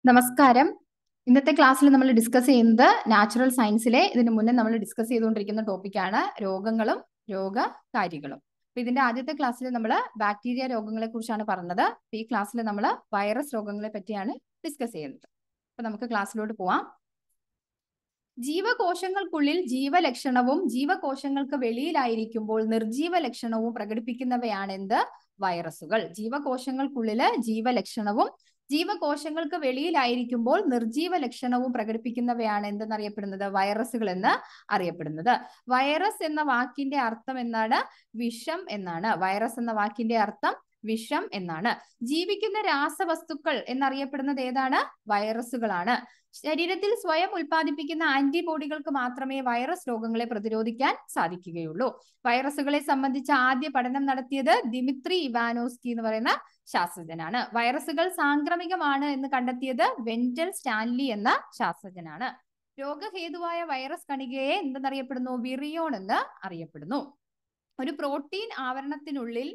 നമസ്കാരം ഇന്നത്തെ ക്ലാസ്സിൽ നമ്മൾ ഡിസ്കസ് ചെയ്യുന്നത് നാച്ചുറൽ സയൻസിലെ ഇതിനു മുന്നേ നമ്മൾ ഡിസ്കസ് ചെയ്തുകൊണ്ടിരിക്കുന്ന ടോപ്പിക്കാണ് രോഗങ്ങളും രോഗകാരികളും അപ്പൊ ഇതിന്റെ ആദ്യത്തെ ക്ലാസ്സിൽ നമ്മൾ ബാക്ടീരിയ രോഗങ്ങളെ കുറിച്ചാണ് പറഞ്ഞത് ഈ ക്ലാസ്സിൽ നമ്മൾ വൈറസ് രോഗങ്ങളെ പറ്റിയാണ് ഡിസ്കസ് ചെയ്യുന്നത് അപ്പൊ നമുക്ക് ക്ലാസ്സിലോട്ട് പോവാം ജീവകോശങ്ങൾക്കുള്ളിൽ ജീവലക്ഷണവും ജീവകോശങ്ങൾക്ക് വെളിയിലായിരിക്കുമ്പോൾ നിർജീവ ലക്ഷണവും പ്രകടിപ്പിക്കുന്നവയാണ് എന്ത് വൈറസുകൾ ജീവകോശങ്ങൾക്കുള്ളില് ജീവലക്ഷണവും ജീവകോശങ്ങൾക്ക് വെളിയിലായിരിക്കുമ്പോൾ നിർജീവ ലക്ഷണവും പ്രകടിപ്പിക്കുന്നവയാണ് എന്തെന്നറിയപ്പെടുന്നത് വൈറസുകൾ എന്ന് അറിയപ്പെടുന്നത് വൈറസ് എന്ന വാക്കിന്റെ അർത്ഥം എന്താണ് വിഷം എന്നാണ് വൈറസ് എന്ന വാക്കിന്റെ അർത്ഥം വിഷം എന്നാണ് ജീവിക്കുന്ന രാസവസ്തുക്കൾ എന്നറിയപ്പെടുന്നത് ഏതാണ് വൈറസുകളാണ് ശരീരത്തിൽ സ്വയം ഉൽപ്പാദിപ്പിക്കുന്ന ആന്റിബോഡികൾക്ക് മാത്രമേ വൈറസ് രോഗങ്ങളെ പ്രതിരോധിക്കാൻ സാധിക്കുകയുള്ളൂ വൈറസുകളെ സംബന്ധിച്ച ആദ്യ പഠനം നടത്തിയത് ദിമിത്രി ഇവാനോസ്കി എന്ന് പറയുന്ന ശാസ്ത്രജ്ഞനാണ് വൈറസുകൾ സാംക്രമികമാണ് എന്ന് കണ്ടെത്തിയത് വെന്റൽ സ്റ്റാൻലി എന്ന ശാസ്ത്രജ്ഞനാണ് രോഗഹേതുവായ വൈറസ് കണികയെ എന്തെന്നറിയപ്പെടുന്നു വിറിയോൺ എന്ന് അറിയപ്പെടുന്നു ഒരു പ്രോട്ടീൻ ആവരണത്തിനുള്ളിൽ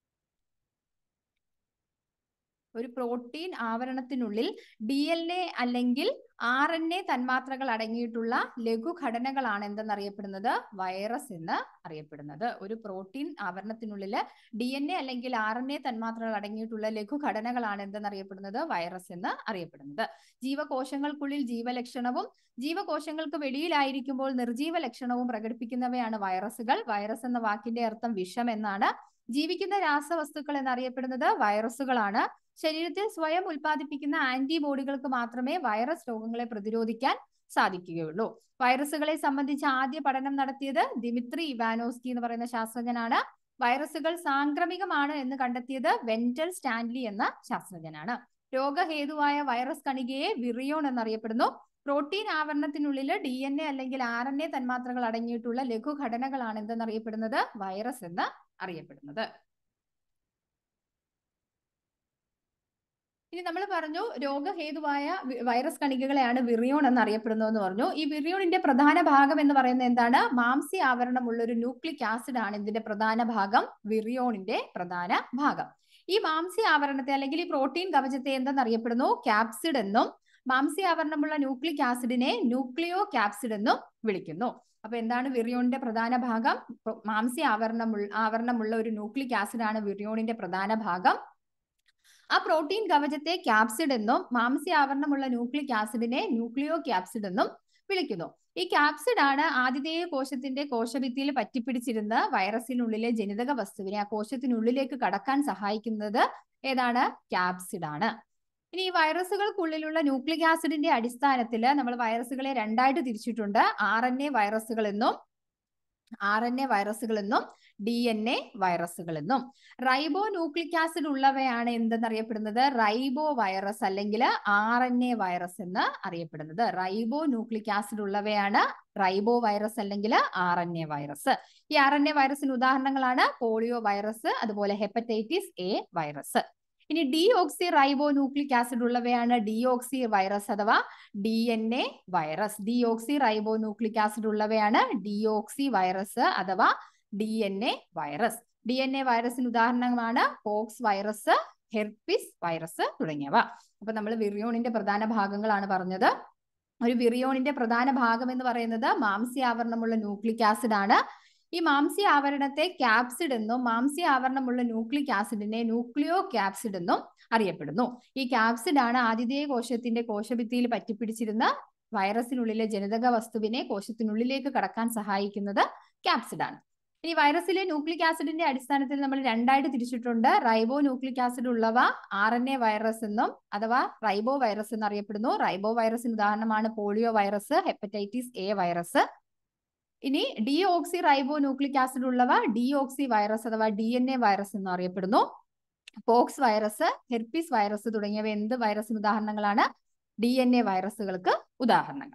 ഒരു പ്രോട്ടീൻ ആവരണത്തിനുള്ളിൽ ഡി എൽ എ അല്ലെങ്കിൽ ആർ എൻ എ തന്മാത്രകൾ അടങ്ങിയിട്ടുള്ള ലഘുഘടനകളാണ് എന്തെന്നറിയപ്പെടുന്നത് വൈറസ് എന്ന് അറിയപ്പെടുന്നത് ഒരു പ്രോട്ടീൻ ആവരണത്തിനുള്ളിൽ ഡി എൻ എ അല്ലെങ്കിൽ ആർ എൻ എ തന്മാത്രകൾ അടങ്ങിയിട്ടുള്ള ലഘുഘടനകളാണ് എന്തെന്നറിയപ്പെടുന്നത് വൈറസ് എന്ന് അറിയപ്പെടുന്നത് ജീവകോശങ്ങൾക്കുള്ളിൽ ജീവലക്ഷണവും ജീവകോശങ്ങൾക്ക് വെളിയിലായിരിക്കുമ്പോൾ നിർജീവ ലക്ഷണവും പ്രകടിപ്പിക്കുന്നവയാണ് വൈറസുകൾ വൈറസ് എന്ന വാക്കിന്റെ അർത്ഥം വിഷം എന്നാണ് ജീവിക്കുന്ന രാസവസ്തുക്കൾ എന്നറിയപ്പെടുന്നത് വൈറസുകളാണ് ശരീരത്തിൽ സ്വയം ഉൽപ്പാദിപ്പിക്കുന്ന ആന്റിബോഡികൾക്ക് മാത്രമേ വൈറസ് രോഗങ്ങളെ പ്രതിരോധിക്കാൻ സാധിക്കുകയുള്ളൂ വൈറസുകളെ സംബന്ധിച്ച് ആദ്യ പഠനം നടത്തിയത് ദിമിത്രി ഇവാനോസ്കി എന്ന് പറയുന്ന ശാസ്ത്രജ്ഞനാണ് വൈറസുകൾ സാംക്രമികമാണ് എന്ന് കണ്ടെത്തിയത് വെന്റൽ സ്റ്റാൻലി എന്ന ശാസ്ത്രജ്ഞനാണ് രോഗഹേതുവായ വൈറസ് കണികയെ വിറിയോൺ എന്നറിയപ്പെടുന്നു പ്രോട്ടീൻ ആവരണത്തിനുള്ളിൽ ഡി എൻ എ അല്ലെങ്കിൽ ആർ എൻ എ തന്മാത്രകൾ അടങ്ങിയിട്ടുള്ള ലഘുഘടനകളാണ് എന്തെന്നറിയപ്പെടുന്നത് വൈറസ് എന്ന് അറിയപ്പെടുന്നത് ഇനി നമ്മൾ പറഞ്ഞു രോഗഹേതുവായ വൈറസ് കണികകളെയാണ് വിറിയോൺ എന്ന് അറിയപ്പെടുന്നത് എന്ന് പറഞ്ഞു ഈ വിറിയോണിന്റെ പ്രധാന ഭാഗം എന്ന് പറയുന്നത് എന്താണ് മാംസി ആവരണമുള്ള ഒരു ന്യൂക്ലിക് ആസിഡ് ആണ് ഇതിന്റെ പ്രധാന ഭാഗം വിറിയോണിന്റെ പ്രധാന ഭാഗം ഈ മാംസി ആവരണത്തെ അല്ലെങ്കിൽ ഈ പ്രോട്ടീൻ കവചത്തെ എന്തെന്നറിയപ്പെടുന്നു ക്യാപ്സിഡ് എന്നും മാംസി ആവരണമുള്ള ന്യൂക്ലിക് ആസിഡിനെ ന്യൂക്ലിയോ ക്യാപ്സിഡ് എന്നും വിളിക്കുന്നു അപ്പൊ എന്താണ് വിറിയോണിന്റെ പ്രധാന ഭാഗം മാംസി ആവരണമുള്ള ആവരണമുള്ള ഒരു ന്യൂക്ലിക് ആസിഡ് ആണ് വിറിയോണിന്റെ പ്രധാന ഭാഗം ആ പ്രോട്ടീൻ കവചത്തെ ക്യാപ്സിഡ് എന്നും മാംസി ആവരണമുള്ള ന്യൂക്ലിക് ആസിഡിനെ ന്യൂക്ലിയോ ക്യാപ്സിഡ് എന്നും വിളിക്കുന്നു ഈ ക്യാപ്സിഡ് ആണ് ആതിഥേയ കോശത്തിന്റെ കോശഭിത്തിയിൽ പറ്റിപ്പിടിച്ചിരുന്ന വൈറസിനുള്ളിലെ ജനിതക വസ്തുവിനെ ആ കോശത്തിനുള്ളിലേക്ക് കടക്കാൻ സഹായിക്കുന്നത് ഏതാണ് ക്യാപ്സിഡ് ആണ് ഇനി ഈ വൈറസുകൾക്കുള്ളിലുള്ള ന്യൂക്ലിക് ആസിഡിന്റെ അടിസ്ഥാനത്തിൽ നമ്മൾ വൈറസുകളെ രണ്ടായിട്ട് തിരിച്ചിട്ടുണ്ട് ആർ എൻ എ വൈറസുകൾ എന്നും ആർ എൻ എ വൈറസുകൾ എന്നും ഡി എൻ എ വൈറസുകൾ എന്നും റൈബോ ന്യൂക്ലിക് ആസിഡ് ഉള്ളവയാണ് എന്തെന്നറിയപ്പെടുന്നത് റൈബോ വൈറസ് അല്ലെങ്കിൽ ആർ എൻ എ വൈറസ് എന്ന് അറിയപ്പെടുന്നത് റൈബോ ന്യൂക്ലിക് ആസിഡ് ഉള്ളവയാണ് റൈബോ വൈറസ് അല്ലെങ്കിൽ ആർ എൻ എ വൈറസ് ഈ ആർ എൻ എ വൈറസിന് ഉദാഹരണങ്ങളാണ് പോളിയോ വൈറസ് അതുപോലെ ഹെപ്പറ്റൈറ്റിസ് എ വൈറസ് ഇനി ഡി ഓക്സി റൈബോ ന്യൂക്ലിക് ആസിഡ് ഉള്ളവയാണ് ഡി ഓക്സി വൈറസ് അഥവാ D N A virus റൈബോ nucleic acid ഉള്ളവയാണ് ഡി ഓക്സി വൈറസ് അഥവാ D N A virus D N A വൈറസിന് ഉദാഹരണമാണ് pox virus herpes virus തുടങ്ങിയവ അപ്പൊ നമ്മൾ വിറിയോണിന്റെ പ്രധാന ഭാഗങ്ങളാണ് പറഞ്ഞത് ഒരു വിറിയോണിന്റെ പ്രധാന ഭാഗം എന്ന് പറയുന്നത് മാംസി ആവരണമുള്ള ന്യൂക്ലിക് ആസിഡ് ആണ് ഈ മാംസി ആവരണത്തെ ക്യാപ്സിഡ് എന്നും മാംസി ആവരണമുള്ള ന്യൂക്ലിക് ആസിഡിനെ ന്യൂക്ലിയോ ക്യാപ്സിഡ് എന്നും അറിയപ്പെടുന്നു ഈ ക്യാപ്സിഡ് ആണ് ആതിഥേയ കോശത്തിന്റെ കോശഭിത്തിയിൽ പറ്റിപ്പിടിച്ചിരുന്ന വൈറസിനുള്ളിലെ ജനിതക വസ്തുവിനെ കോശത്തിനുള്ളിലേക്ക് കടക്കാൻ സഹായിക്കുന്നത് ക്യാപ്സിഡ് ആണ് ഇനി വൈറസിലെ ന്യൂക്ലിക് ആസിഡിന്റെ അടിസ്ഥാനത്തിൽ നമ്മൾ രണ്ടായിട്ട് തിരിച്ചിട്ടുണ്ട് റൈബോ ന്യൂക്ലിക് ആസിഡ് ഉള്ളവ ആർ എൻ എ വൈറസ് എന്നും അഥവാ റൈബോ വൈറസ് എന്നറിയപ്പെടുന്നു റൈബോ വൈറസിന് ഉദാഹരണമാണ് polio virus hepatitis A virus ഇനി ഡി ഓക്സി റൈബോ ന്യൂക്ലിക് ആസിഡ് ഉള്ളവ ഡി ഓക്സി വൈറസ് അഥവാ ഡി എൻ എ വൈറസ് എന്ന് അറിയപ്പെടുന്നു പോക്സ് വൈറസ് ഹെർപ്പിസ് വൈറസ് തുടങ്ങിയവ എന്ത് വൈറസിന് ഉദാഹരണങ്ങളാണ് ഡി എൻ എ വൈറസുകൾക്ക് ഉദാഹരണങ്ങൾ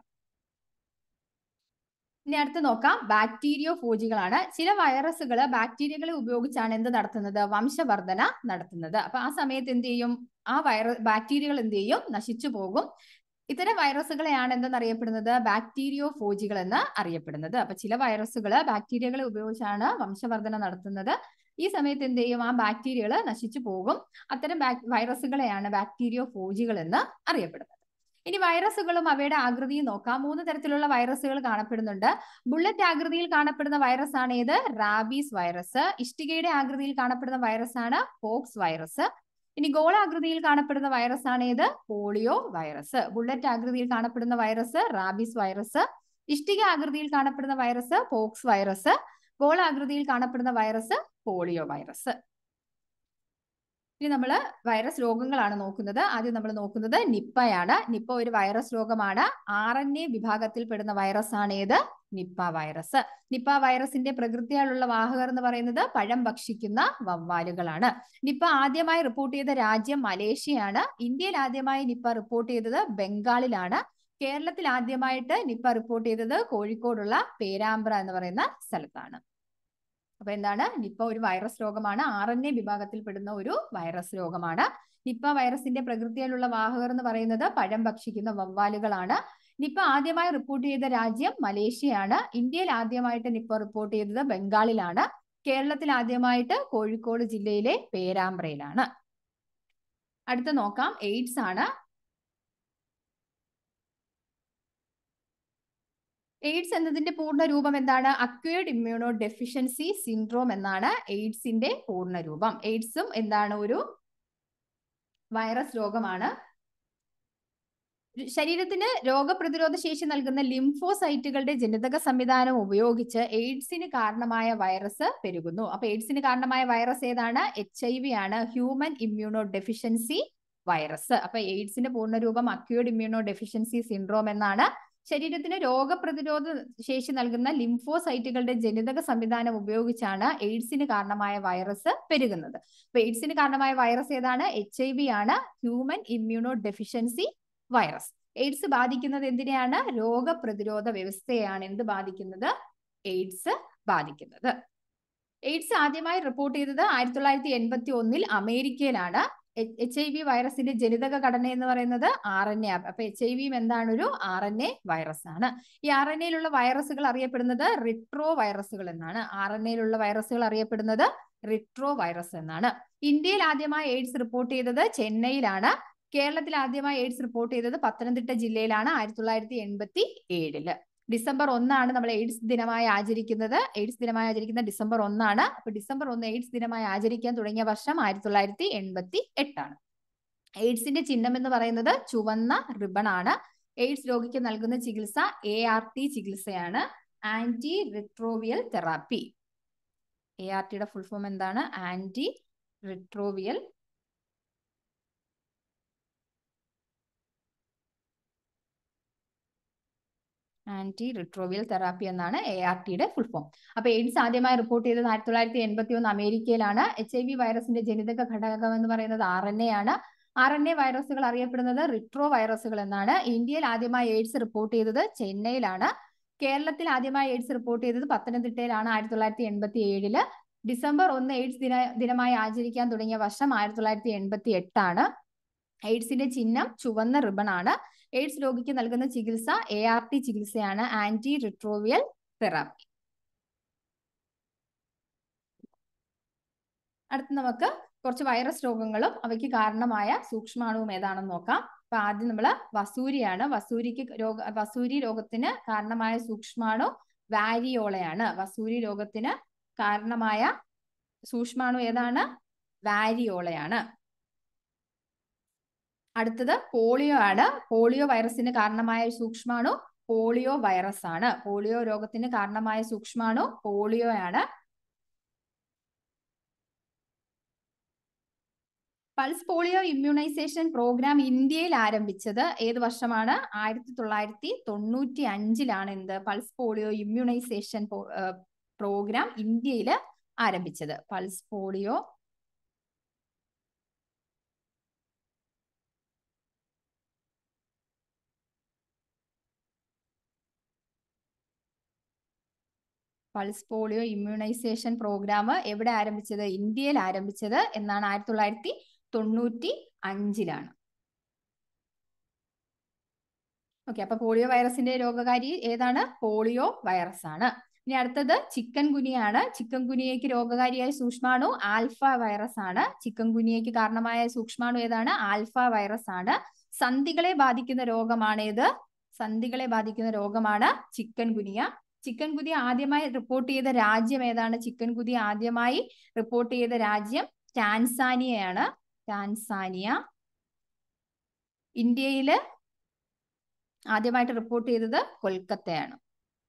ഇനി അടുത്ത് നോക്കാം ബാക്ടീരിയോ ഫോജികളാണ് ചില വൈറസുകൾ ബാക്ടീരിയകളെ ഉപയോഗിച്ചാണ് എന്ത് നടത്തുന്നത് വംശവർധന നടത്തുന്നത് അപ്പൊ ആ സമയത്ത് എന്ത് ചെയ്യും ആ വൈറസ് ബാക്ടീരിയകൾ എന്ത് ചെയ്യും നശിച്ചു പോകും ഇത്തരം വൈറസുകളെയാണ് എന്തെന്നറിയപ്പെടുന്നത് ബാക്ടീരിയോ ഫോജികൾ എന്ന് അറിയപ്പെടുന്നത് അപ്പൊ ചില വൈറസുകൾ ബാക്ടീരിയകളെ ഉപയോഗിച്ചാണ് വംശവർധന നടത്തുന്നത് ഈ സമയത്ത് എന്ത് ചെയ്യും ആ ബാക്ടീരിയകൾ നശിച്ചു പോകും അത്തരം വൈറസുകളെയാണ് ബാക്ടീരിയോ ഫോജികൾ എന്ന് അറിയപ്പെടുന്നത് ഇനി വൈറസുകളും അവയുടെ ആകൃതിയും നോക്കാം മൂന്ന് തരത്തിലുള്ള വൈറസുകൾ കാണപ്പെടുന്നുണ്ട് ബുള്ളറ്റ് ആകൃതിയിൽ കാണപ്പെടുന്ന വൈറസ് ആണ് ഏത് റാബീസ് വൈറസ് ഇഷ്ടികയുടെ ആകൃതിയിൽ കാണപ്പെടുന്ന വൈറസ് ആണ് പോക്സ് വൈറസ് ഇനി ഗോളാകൃതിയിൽ കാണപ്പെടുന്ന വൈറസ് ആണ് ഏത് പോളിയോ വൈറസ് ബുള്ളറ്റ് ആകൃതിയിൽ കാണപ്പെടുന്ന വൈറസ് റാബീസ് വൈറസ് ഇഷ്ടിക ആകൃതിയിൽ കാണപ്പെടുന്ന വൈറസ് പോക്സ് വൈറസ് ഗോളാകൃതിയിൽ കാണപ്പെടുന്ന വൈറസ് പോളിയോ വൈറസ് ഇനി നമ്മൾ വൈറസ് രോഗങ്ങളാണ് നോക്കുന്നത് ആദ്യം നമ്മൾ നോക്കുന്നത് നിപ്പയാണ് നിപ്പ ഒരു വൈറസ് രോഗമാണ് ആർ എൻ എ വിഭാഗത്തിൽപ്പെടുന്ന വൈറസ് ആണ് ഏത് നിപ്പ വൈറസ് നിപ്പ വൈറസിന്റെ പ്രകൃതിയാലുള്ള വാഹകർ എന്ന് പറയുന്നത് പഴം ഭക്ഷിക്കുന്ന വവ്വാലുകളാണ് നിപ്പ ആദ്യമായി റിപ്പോർട്ട് ചെയ്ത രാജ്യം മലേഷ്യയാണ് ഇന്ത്യയിൽ ആദ്യമായി നിപ്പ റിപ്പോർട്ട് ചെയ്തത് ബംഗാളിലാണ് കേരളത്തിൽ ആദ്യമായിട്ട് നിപ്പ റിപ്പോർട്ട് ചെയ്തത് കോഴിക്കോടുള്ള പേരാമ്പ്ര എന്ന് പറയുന്ന സ്ഥലത്താണ് അപ്പൊ എന്താണ് നിപ്പ ഒരു വൈറസ് രോഗമാണ് ആർ എൻ എ വിഭാഗത്തിൽപ്പെടുന്ന ഒരു വൈറസ് രോഗമാണ് നിപ്പ വൈറസിന്റെ പ്രകൃതിയിലുള്ള വാഹകർ എന്ന് പറയുന്നത് പഴം ഭക്ഷിക്കുന്ന വവ്വാലുകളാണ് നിപ്പ ആദ്യമായി റിപ്പോർട്ട് ചെയ്ത രാജ്യം മലേഷ്യയാണ് ഇന്ത്യയിൽ ആദ്യമായിട്ട് നിപ്പ റിപ്പോർട്ട് ചെയ്തത് ബംഗാളിലാണ് കേരളത്തിൽ ആദ്യമായിട്ട് കോഴിക്കോട് ജില്ലയിലെ പേരാമ്പ്രയിലാണ് അടുത്ത നോക്കാം എയ്ഡ്സ് ആണ് എയ്ഡ്സ് എന്നതിന്റെ പൂർണ്ണ രൂപം എന്താണ് അക്വേർഡ് ഇമ്മ്യൂണോ ഡെഫിഷ്യൻസി സിൻഡ്രോം എന്നാണ് എയ്ഡ്സിന്റെ പൂർണ്ണ രൂപം എയ്ഡ്സും എന്താണ് ഒരു വൈറസ് രോഗമാണ് ശരീരത്തിന് രോഗപ്രതിരോധ ശേഷി നൽകുന്ന ലിംഫോസൈറ്റുകളുടെ ജനിതക സംവിധാനം ഉപയോഗിച്ച് എയ്ഡ്സിന് കാരണമായ വൈറസ് പെരുകുന്നു അപ്പൊ എയ്ഡ്സിന് കാരണമായ വൈറസ് ഏതാണ് എച്ച് ഐ വി ആണ് ഹ്യൂമൻ ഇമ്മ്യൂണോ ഡെഫിഷ്യൻസി വൈറസ് അപ്പൊ എയ്ഡ്സിന്റെ പൂർണ്ണരൂപം അക്യൂർഡ് ഇമ്മ്യൂണോ ഡെഫിഷ്യൻസി സിൻഡ്രോം എന്നാണ് ശരീരത്തിന് രോഗപ്രതിരോധ ശേഷി നൽകുന്ന ലിംഫോസൈറ്റുകളുടെ ജനിതക സംവിധാനം ഉപയോഗിച്ചാണ് എയ്ഡ്സിന് കാരണമായ വൈറസ് പെരുകുന്നത് അപ്പൊ എയ്ഡ്സിന് കാരണമായ വൈറസ് ഏതാണ് എച്ച് ഐ വി ആണ് human immunodeficiency virus AIDS ബാധിക്കുന്നത് എന്തിനെയാണ് രോഗപ്രതിരോധ വ്യവസ്ഥയാണ് എന്ത് ബാധിക്കുന്നത് എയ്ഡ്സ് ബാധിക്കുന്നത് എയ്ഡ്സ് ആദ്യമായി റിപ്പോർട്ട് ചെയ്തത് ആയിരത്തി തൊള്ളായിരത്തി എൺപത്തി ഒന്നിൽ അമേരിക്കയിലാണ് എച്ച് ഐ വി വൈറസിന്റെ ജനിതക ഘടന എന്ന് പറയുന്നത് ആർ എൻ എ അപ്പൊ എച്ച് ഐ വിയും എന്താണ് ഒരു ആർ എൻ എ വൈറസ് ആണ് ഈ ആർ എൻ എയിലുള്ള വൈറസുകൾ അറിയപ്പെടുന്നത് റിട്രോ വൈറസുകൾ എന്നാണ് ആർ എൻ എയിലുള്ള വൈറസുകൾ അറിയപ്പെടുന്നത് റിട്രോ വൈറസ് എന്നാണ് ഇന്ത്യയിൽ ആദ്യമായി എയ്ഡ്സ് റിപ്പോർട്ട് ചെയ്തത് ചെന്നൈയിലാണ് കേരളത്തിൽ ആദ്യമായി എയ്ഡ്സ് റിപ്പോർട്ട് ചെയ്തത് പത്തനംതിട്ട ജില്ലയിലാണ് ആയിരത്തി തൊള്ളായിരത്തി എൺപത്തി ഏഴില് ഡിസംബർ ഒന്നാണ് നമ്മൾ എയ്ഡ്സ് ദിനമായി ആചരിക്കുന്നത് എയ്ഡ്സ് ദിനമായി ആചരിക്കുന്ന ഡിസംബർ ഒന്നാണ് അപ്പൊ ഡിസംബർ ഒന്ന് എയ്ഡ്സ് ദിനമായി ആചരിക്കാൻ തുടങ്ങിയ വർഷം ആയിരത്തി തൊള്ളായിരത്തി എൺപത്തി എട്ടാണ് എയ്ഡ്സിന്റെ ചിഹ്നം എന്ന് പറയുന്നത് ചുവന്ന റിബൺ ആണ് എയ്ഡ്സ് രോഗിക്ക് നൽകുന്ന ചികിത്സ എ ആർ ടി ചികിത്സയാണ് ആന്റി റിട്രോവിയൽ തെറാപ്പി എ ആർ ടിയുടെ ഫുൾ ഫോം എന്താണ് ആന്റി റിട്രോവിയൽ ആന്റി റിട്രോവിയൽ തെറാപ്പി എന്നാണ് എ ആർ ടിയുടെ ഫുൾ ഫോം അപ്പൊ എയ്ഡ്സ് ആദ്യമായി റിപ്പോർട്ട് ചെയ്തത് ആയിരത്തി തൊള്ളായിരത്തി എൺപത്തി ഒന്ന് അമേരിക്കയിലാണ് എച്ച് ഐ വി വൈറസിന്റെ ജനിതക ഘടകം എന്ന് പറയുന്നത് ആർ എൻ എ ആണ് ആർ എൻ എ വൈറസുകൾ അറിയപ്പെടുന്നത് റിട്രോ വൈറസുകൾ എന്നാണ് ഇന്ത്യയിൽ ആദ്യമായി എയ്ഡ്സ് റിപ്പോർട്ട് ചെയ്തത് ചെന്നൈയിലാണ് കേരളത്തിൽ ആദ്യമായി എയ്ഡ്സ് റിപ്പോർട്ട് ചെയ്തത് പത്തനംതിട്ടയിലാണ് ആയിരത്തി തൊള്ളായിരത്തി എൺപത്തി ഏഴില് ഡിസംബർ ഒന്ന് എയ്ഡ്സ് ദിന ദിനമായി ആചരിക്കാൻ തുടങ്ങിയ വർഷം ആയിരത്തി തൊള്ളായിരത്തി എൺപത്തി എട്ടാണ് എയ്ഡ്സിന്റെ ചിഹ്നം ചുവന്ന റിബൺ ആണ് എയ്ഡ്സ് രോഗിക്ക് നൽകുന്ന ചികിത്സ എ ആർ ടി ചികിത്സയാണ് ആന്റി റിട്രോവിയൽ തെറാപ്പി അടുത്ത് നമുക്ക് കുറച്ച് വൈറസ് രോഗങ്ങളും അവയ്ക്ക് കാരണമായ സൂക്ഷ്മാണുവും ഏതാണെന്ന് നോക്കാം അപ്പൊ ആദ്യം നമ്മൾ വസൂരിയാണ് വസൂരിക്ക് രോഗ വസൂരി രോഗത്തിന് കാരണമായ സൂക്ഷ്മാണു വാരിയോളയാണ് വസൂരി രോഗത്തിന് കാരണമായ സൂക്ഷ്മാണു ഏതാണ് വാരിയോളയാണ് അടുത്തത് പോളിയോ ആണ് പോളിയോ വൈറസിന് കാരണമായ സൂക്ഷ്മാണു പോളിയോ വൈറസ് ആണ് പോളിയോ രോഗത്തിന് കാരണമായ സൂക്ഷ്മാണു പോളിയോ ആണ് പൾസ് പോളിയോ ഇമ്മ്യൂണൈസേഷൻ പ്രോഗ്രാം ഇന്ത്യയിൽ ആരംഭിച്ചത് ഏത് വർഷമാണ് ആയിരത്തി തൊള്ളായിരത്തി തൊണ്ണൂറ്റി അഞ്ചിലാണ് എന്ത് പൾസ് പോളിയോ ഇമ്മ്യൂണൈസേഷൻ പ്രോഗ്രാം ഇന്ത്യയിൽ ആരംഭിച്ചത് pulse polio pulse polio immunisation programme എവിടെ ആരംഭിച്ചത് ഇന്ത്യയിൽ ആരംഭിച്ചത് എന്നാണ് ആയിരത്തി തൊള്ളായിരത്തി തൊണ്ണൂറ്റി അഞ്ചിലാണ് ഓക്കെ അപ്പൊ പോളിയോ വൈറസിന്റെ രോഗകാരി ഏതാണ് പോളിയോ വൈറസ് ആണ് ഇനി അടുത്തത് ചിക്കൻ ഗുനിയാണ് ചിക്കൻ ഗുനിയയ്ക്ക് രോഗകാരിയായ സൂക്ഷ്മാണു ആൽഫ വൈറസ് ആണ് ചിക്കൻ ഗുനിയയ്ക്ക് കാരണമായ സൂക്ഷ്മാണു ഏതാണ് ആൽഫ വൈറസ് ആണ് സന്ധികളെ ബാധിക്കുന്ന രോഗമാണ് ഏത് സന്ധികളെ ബാധിക്കുന്ന രോഗമാണ് ചിക്കൻ ഗുനിയ ചിക്കൻ ഗുനിയ ആദ്യമായി റിപ്പോർട്ട് ചെയ്ത രാജ്യം ഏതാണ് ചിക്കൻ ഗുനിയ ആദ്യമായി റിപ്പോർട്ട് ചെയ്ത രാജ്യം ടാൻസാനിയയാണ് ടാൻസാനിയ ഇന്ത്യയില് ആദ്യമായിട്ട് റിപ്പോർട്ട് ചെയ്തത് കൊൽക്കത്തയാണ്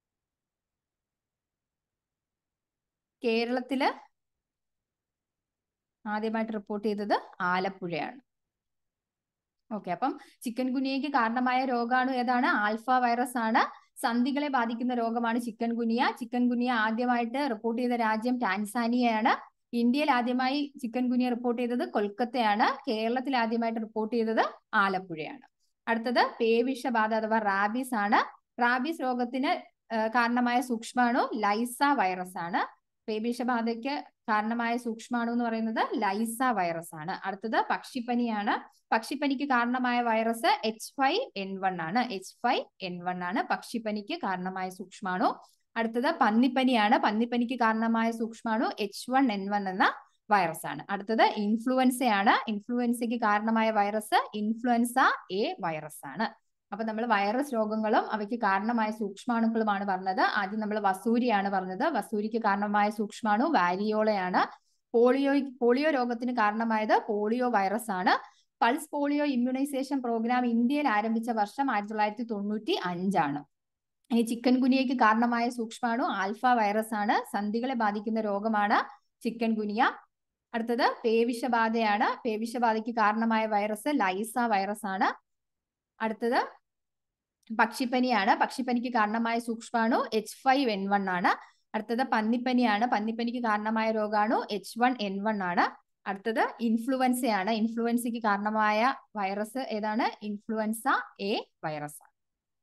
കേരളത്തില് ആദ്യമായിട്ട് റിപ്പോർട്ട് ചെയ്തത് ആലപ്പുഴയാണ് ഓക്കെ അപ്പം ചിക്കൻ ഗുനിയയ്ക്ക് കാരണമായ രോഗാണു ഏതാണ് ആൽഫ വൈറസ് ആണ് സന്ധികളെ ബാധിക്കുന്ന രോഗമാണ് ചിക്കൻ ഗുനിയ ചിക്കൻ ഗുനിയ ആദ്യമായിട്ട് റിപ്പോർട്ട് ചെയ്ത രാജ്യം ടാൻസാനിയയാണ് ഇന്ത്യയിൽ ആദ്യമായി ചിക്കൻ ഗുനിയ റിപ്പോർട്ട് ചെയ്തത് കൊൽക്കത്തയാണ് കേരളത്തിൽ ആദ്യമായിട്ട് റിപ്പോർട്ട് ചെയ്തത് ആലപ്പുഴയാണ് അടുത്തത് പേവിഷബാധ അഥവാ റാബീസ് ആണ് റാബീസ് രോഗത്തിന് കാരണമായ സൂക്ഷ്മാണു ലൈസ വൈറസ് ആണ് പേവിഷബാധയ്ക്ക് കാരണമായ സൂക്ഷ്മാണു എന്ന് പറയുന്നത് ലൈസ വൈറസ് ആണ് അടുത്തത് പക്ഷിപ്പനിയാണ് പക്ഷിപ്പനിക്ക് കാരണമായ virus H five N one ആണ് എച്ച് ഫൈവ് എൻ വൺ ആണ് പക്ഷിപ്പനിക്ക് കാരണമായ സൂക്ഷ്മാണു അടുത്തത് പന്നിപ്പനിയാണ് പന്നിപ്പനിക്ക് കാരണമായ സൂക്ഷ്മാണു എച്ച് വൺ എൻ വൺ എന്ന വൈറസ് ആണ് അടുത്തത് ഇൻഫ്ലുവൻസയാണ് ഇൻഫ്ലുവൻസയ്ക്ക് കാരണമായ വൈറസ് ഇൻഫ്ലുവൻസ എ വൈറസ് ആണ് അപ്പൊ നമ്മൾ വൈറസ് രോഗങ്ങളും അവയ്ക്ക് കാരണമായ സൂക്ഷ്മാണുക്കളുമാണ് പറഞ്ഞത് ആദ്യം നമ്മൾ വസൂരിയാണ് പറഞ്ഞത് വസൂരിക്ക് കാരണമായ സൂക്ഷ്മാണു വാരിയോളയാണ് പോളിയോ പോളിയോ രോഗത്തിന് കാരണമായത് പോളിയോ വൈറസ് ആണ് പൾസ് പോളിയോ ഇമ്മ്യൂണൈസേഷൻ പ്രോഗ്രാം ഇന്ത്യയിൽ ആരംഭിച്ച വർഷം ആയിരത്തി തൊള്ളായിരത്തി തൊണ്ണൂറ്റി അഞ്ചാണ് ഈ ചിക്കൻ ഗുനിയയ്ക്ക് കാരണമായ സൂക്ഷ്മാണു ആൽഫ വൈറസ് ആണ് സന്ധികളെ ബാധിക്കുന്ന രോഗമാണ് ചിക്കൻ ഗുനിയ അടുത്തത് പേവിഷബാധയാണ് പേവിഷബാധയ്ക്ക് കാരണമായ വൈറസ് ലൈസ വൈറസ് ആണ് അടുത്തത് പക്ഷിപ്പനിയാണ് പക്ഷിപ്പനിക്ക് കാരണമായ സൂക്ഷ്മാണു എച്ച് ഫൈവ് എൻ വൺ ആണ് അടുത്തത് പന്നിപ്പനിയാണ് പന്നിപ്പനിക്ക് കാരണമായ രോഗാണു എച്ച് വൺ എൻ വൺ ആണ് അടുത്തത് ഇൻഫ്ലുവൻസയാണ് ഇൻഫ്ലുവൻസയ്ക്ക് കാരണമായ വൈറസ് ഏതാണ് ഇൻഫ്ലുവൻസ എ വൈറസ് ആണ്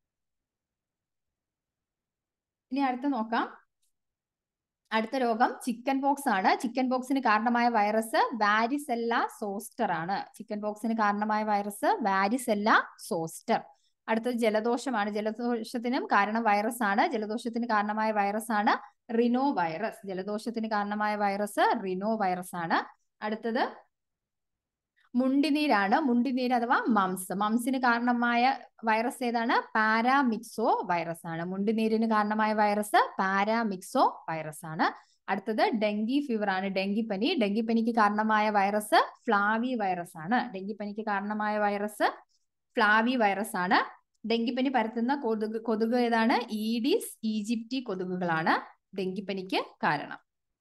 ഇനി അടുത്ത നോക്കാം അടുത്ത രോഗം ചിക്കൻ പോക്സ് ആണ് ചിക്കൻ പോക്സിന് കാരണമായ വൈറസ് വാരിസെല്ല സോസ്റ്റർ ആണ് ചിക്കൻ പോക്സിന് കാരണമായ വൈറസ് വാരിസെല്ല സോസ്റ്റർ അടുത്തത് ജലദോഷമാണ് ജലദോഷത്തിനും കാരണം വൈറസ് ആണ് ജലദോഷത്തിന് കാരണമായ വൈറസ് ആണ് റിനോ വൈറസ് ജലദോഷത്തിന് കാരണമായ വൈറസ് റിനോ വൈറസ് ആണ് അടുത്തത് മുണ്ടിനീരാണ് മുണ്ടിനീര് അഥവാ മംസ് മംസിന് കാരണമായ വൈറസ് ഏതാണ് പാരാമിക്സോ വൈറസ് ആണ് മുണ്ടിനീരിന് കാരണമായ വൈറസ് പാരാമിക്സോ വൈറസ് ആണ് അടുത്തത് ഡെങ്കി ഫീവർ ആണ് ഡെങ്കിപ്പനി ഡെങ്കിപ്പനിക്ക് കാരണമായ വൈറസ് ഫ്ലാവി വൈറസ് ആണ് ഡെങ്കിപ്പനിക്ക് കാരണമായ വൈറസ് ഫ്ലാവി വൈറസ് ആണ് ഡെങ്കിപ്പനി പരത്തുന്ന കൊതുക് കൊതുക് ഏതാണ് ഈഡിസ് ഈജിപ്റ്റി കൊതുകുകളാണ് ഡെങ്കിപ്പനിക്ക് കാരണം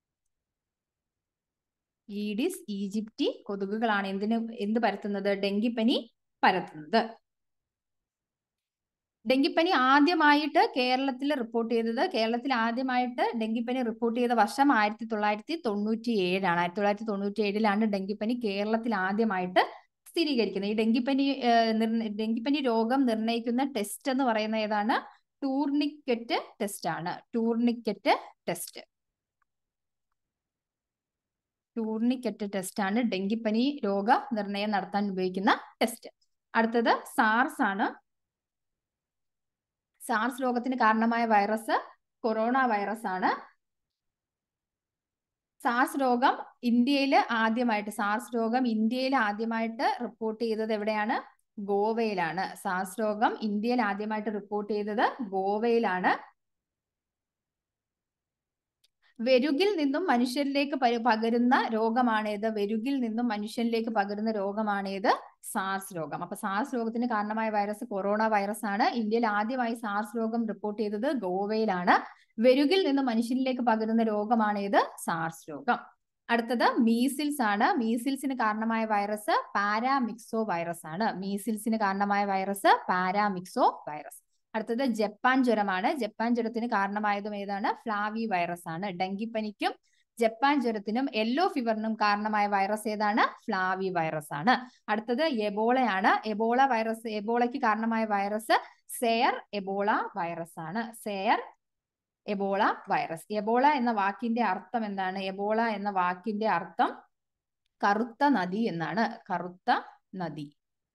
ഈഡിസ് ഈജിപ്റ്റി കൊതുകുകളാണ് എന്തിന് എന്ത് പരത്തുന്നത് ഡെങ്കിപ്പനി പരത്തുന്നത് ഡെങ്കിപ്പനി ആദ്യമായിട്ട് കേരളത്തിൽ റിപ്പോർട്ട് ചെയ്തത് കേരളത്തിൽ ആദ്യമായിട്ട് ഡെങ്കിപ്പനി റിപ്പോർട്ട് ചെയ്ത വർഷം ആയിരത്തി തൊള്ളായിരത്തി തൊണ്ണൂറ്റി ഏഴാണ് ആയിരത്തി തൊള്ളായിരത്തി തൊണ്ണൂറ്റി ഏഴിലാണ് ഡെങ്കിപ്പനി കേരളത്തിൽ ആദ്യമായിട്ട് സ്ഥിരീകരിക്കുന്നത് ഈ ഡെങ്കിപ്പനി ഡെങ്കിപ്പനി രോഗം നിർണ്ണയിക്കുന്ന ടെസ്റ്റ് എന്ന് പറയുന്ന ഏതാണ് ടൂർണിക്കറ്റ് ടെസ്റ്റ് ആണ് ടൂർണിക്കറ്റ് ടെസ്റ്റ് ടൂർണിക്കറ്റ് ടെസ്റ്റ് ആണ് ഡെങ്കിപ്പനി രോഗ നിർണയം നടത്താൻ ഉപയോഗിക്കുന്ന ടെസ്റ്റ് അടുത്തത് സാർസ് ആണ് സാർസ് രോഗത്തിന് കാരണമായ വൈറസ് കൊറോണ വൈറസ് ആണ് സാർസ് രോഗം ഇന്ത്യയിൽ ആദ്യമായിട്ട് സാർസ് രോഗം ഇന്ത്യയിൽ ആദ്യമായിട്ട് റിപ്പോർട്ട് ചെയ്തത് എവിടെയാണ് ഗോവയിലാണ് സാർസ് രോഗം ഇന്ത്യയിൽ ആദ്യമായിട്ട് റിപ്പോർട്ട് ചെയ്തത് ഗോവയിലാണ് വെരുകിൽ നിന്നും മനുഷ്യരിലേക്ക് പകരുന്ന രോഗമാണേത് വെരുകിൽ നിന്നും മനുഷ്യനിലേക്ക് പകരുന്ന രോഗമാണേത് സാർസ് രോഗം അപ്പൊ സാർസ് രോഗത്തിന് കാരണമായ വൈറസ് കൊറോണ വൈറസ് ആണ് ഇന്ത്യയിൽ ആദ്യമായി സാർസ് രോഗം റിപ്പോർട്ട് ചെയ്തത് ഗോവയിലാണ് വെരുകിൽ നിന്നും മനുഷ്യനിലേക്ക് പകരുന്ന രോഗമാണേത് സാർസ് രോഗം അടുത്തത് മീസിൽസ് ആണ് മീസിൽസിന് കാരണമായ വൈറസ് പാരാമിക്സോ വൈറസ് ആണ് മീസിൽസിന് കാരണമായ വൈറസ് പാരാമിക്സോ വൈറസ് അടുത്തത് ജപ്പാൻ ജ്വരമാണ് ജപ്പാൻ ജ്വരത്തിന് കാരണമായതും ഏതാണ് ഫ്ലാവി വൈറസ് ആണ് ഡെങ്കിപ്പനിക്കും ജപ്പാൻ ജ്വരത്തിനും യെല്ലോ ഫീവറിനും കാരണമായ വൈറസ് ഏതാണ് ഫ്ലാവി വൈറസ് ആണ് അടുത്തത് എബോളയാണ് എബോള വൈറസ് എബോളയ്ക്ക് കാരണമായ വൈറസ് സെയർ എബോള വൈറസ് ആണ് സെയർ എബോള വൈറസ് എബോള എന്ന വാക്കിന്റെ അർത്ഥം എന്താണ് എബോള എന്ന വാക്കിന്റെ അർത്ഥം കറുത്ത നദി എന്നാണ് കറുത്ത നദി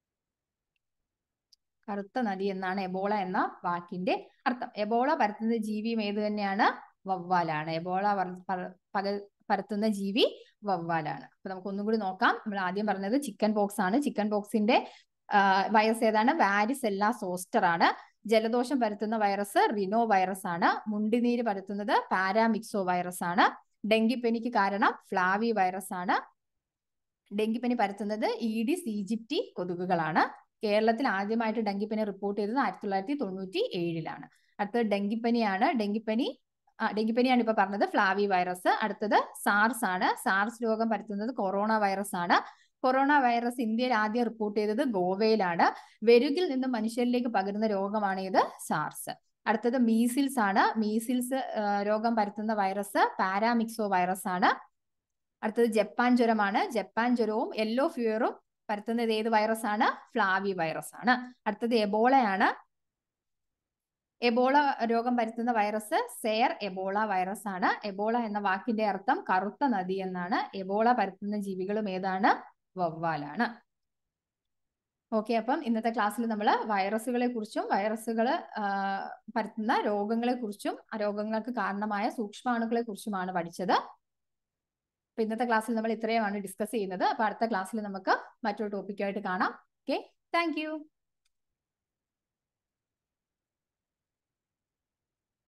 കറുത്ത നദി എന്നാണ് എബോള എന്ന വാക്കിന്റെ അർത്ഥം എബോള പരത്തുന്ന ജീവിയും ഏത് തന്നെയാണ് വവ്വാലാണ് എബോള പകൽ പരത്തുന്ന ജീവി വവ്വാലാണ് അപ്പൊ നമുക്ക് ഒന്നും കൂടി നോക്കാം നമ്മൾ ആദ്യം പറഞ്ഞത് ചിക്കൻ പോക്സ് ആണ് ചിക്കൻ പോക്സിന്റെ വൈറസ് ഏതാണ് വാരിസെല്ല സോസ്റ്റർ ആണ് ജലദോഷം പരത്തുന്ന വൈറസ് റിനോ വൈറസ് ആണ് മുണ്ടിനീര് പരത്തുന്നത് പാരാമിക്സോ വൈറസ് ആണ് ഡെങ്കിപ്പനിക്ക് കാരണം ഫ്ലാവി വൈറസ് ആണ് ഡെങ്കിപ്പനി പരത്തുന്നത് ഈഡിസ് ഈജിപ്റ്റി കൊതുകുകളാണ് കേരളത്തിൽ ആദ്യമായിട്ട് ഡെങ്കിപ്പനി റിപ്പോർട്ട് ചെയ്തത് ആയിരത്തി തൊള്ളായിരത്തി തൊണ്ണൂറ്റി ഏഴിലാണ് അടുത്തത് ഡെങ്കിപ്പനിയാണ് ഡെങ്കിപ്പനി ഡെങ്കിപ്പനിയാണ് ഇപ്പൊ പറഞ്ഞത് ഫ്ലാവി വൈറസ് അടുത്തത് സാർസ് ആണ് സാർസ് രോഗം പരത്തുന്നത് കൊറോണ വൈറസ് ആണ് കൊറോണ വൈറസ് ഇന്ത്യയിൽ ആദ്യം റിപ്പോർട്ട് ചെയ്തത് ഗോവയിലാണ് വെരുകിൽ നിന്നും മനുഷ്യരിലേക്ക് പകരുന്ന രോഗമാണ് ഇത് സാർസ് അടുത്തത് മീസിൽസ് ആണ് മീസിൽസ് രോഗം പരത്തുന്ന വൈറസ് പാരാമിക്സോ വൈറസ് ആണ് അടുത്തത് ജപ്പാൻ ജ്വരമാണ് ജപ്പാൻ ജ്വരവും യെല്ലോ ഫീവറും പരത്തുന്നത് ഏത് വൈറസ് ആണ് ഫ്ലാവി വൈറസ് ആണ് അടുത്തത് എബോളയാണ് എബോള രോഗം പരത്തുന്ന വൈറസ് സെയർ എബോള വൈറസ് ആണ് എബോള എന്ന വാക്കിന്റെ അർത്ഥം കറുത്ത നദി എന്നാണ് എബോള പരത്തുന്ന ജീവികളും ഏതാണ് വവ്വാലാണ് ഓക്കെ അപ്പം ഇന്നത്തെ ക്ലാസ്സിൽ നമ്മൾ വൈറസുകളെ കുറിച്ചും വൈറസുകൾ പരത്തുന്ന രോഗങ്ങളെ കുറിച്ചും ആ രോഗങ്ങൾക്ക് കാരണമായ സൂക്ഷ്മാണുക്കളെ കുറിച്ചുമാണ് പഠിച്ചത് അപ്പൊ ഇന്നത്തെ ക്ലാസ്സിൽ നമ്മൾ ഇത്രയുമാണ് ഡിസ്കസ് ചെയ്യുന്നത് അപ്പൊ അടുത്ത ക്ലാസ്സിൽ നമുക്ക് മറ്റൊരു ടോപ്പിക്കായിട്ട് കാണാം ഓക്കെ താങ്ക്